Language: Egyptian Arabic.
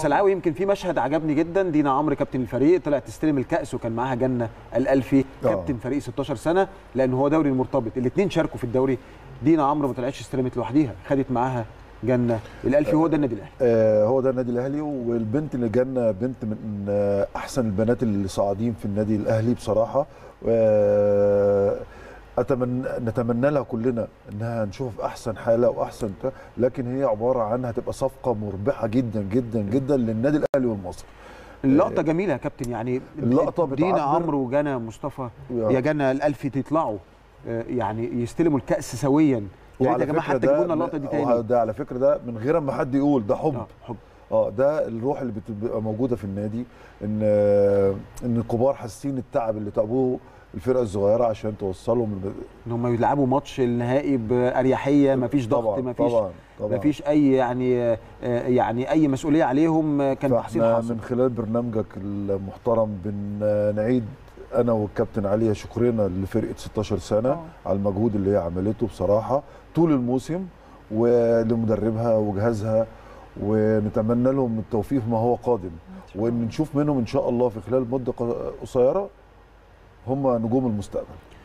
سلعاوي يمكن في مشهد عجبني جدا دينا عمرو كابتن الفريق طلعت تستلم الكاس وكان معاها جنه الالفي آه. كابتن فريق 16 سنه لان هو دوري المرتبط الاثنين شاركوا في الدوري دينا عمرو ما طلعتش استلمت لوحديها خدت معاها جنه الالفي هو ده النادي الاهلي آه هو ده النادي الاهلي والبنت اللي جانا بنت من آه احسن البنات اللي صاعدين في النادي الاهلي بصراحه آه اتمنى نتمنى لها كلنا انها نشوف في احسن حاله واحسن بتاع، لكن هي عباره عن هتبقى صفقه مربحه جدا جدا جدا للنادي الاهلي والمصري اللقطه جميله يا كابتن يعني اللقطة دينا بتعبر- عمرو وجنى مصطفى آه. يا جنى الالفي تطلعوا آه، يعني يستلموا الكاس سويا يا ريت يا جماعه فكرة حتى ده- جيبوا لنا اللقطه دي تاني ده على فكره ده من غير ما حد يقول ده حب آه، حب اه ده الروح اللي بتبقى موجوده في النادي ان آه، ان الكبار حاسين التعب اللي تعبوه الفرقه الصغيره عشان توصلهم الب- ان هم يلعبوا ماتش النهائي باريحيه مفيش ضغط طبعا مفيش طبعا طبعا مفيش اي يعني آه، يعني اي مسؤوليه عليهم آه، كان تحصيل فاحنا حاصل من خلال برنامجك المحترم بنعيد انا والكابتن علي شكرنا لفرقه 16 سنه آه. على المجهود اللي هي عملته بصراحه طول الموسم ولمدربها وجهازها ونتمنى لهم التوفيق ما هو قادم وان نشوف منهم ان شاء الله في خلال مده ق- قصيره هم نجوم المستقبل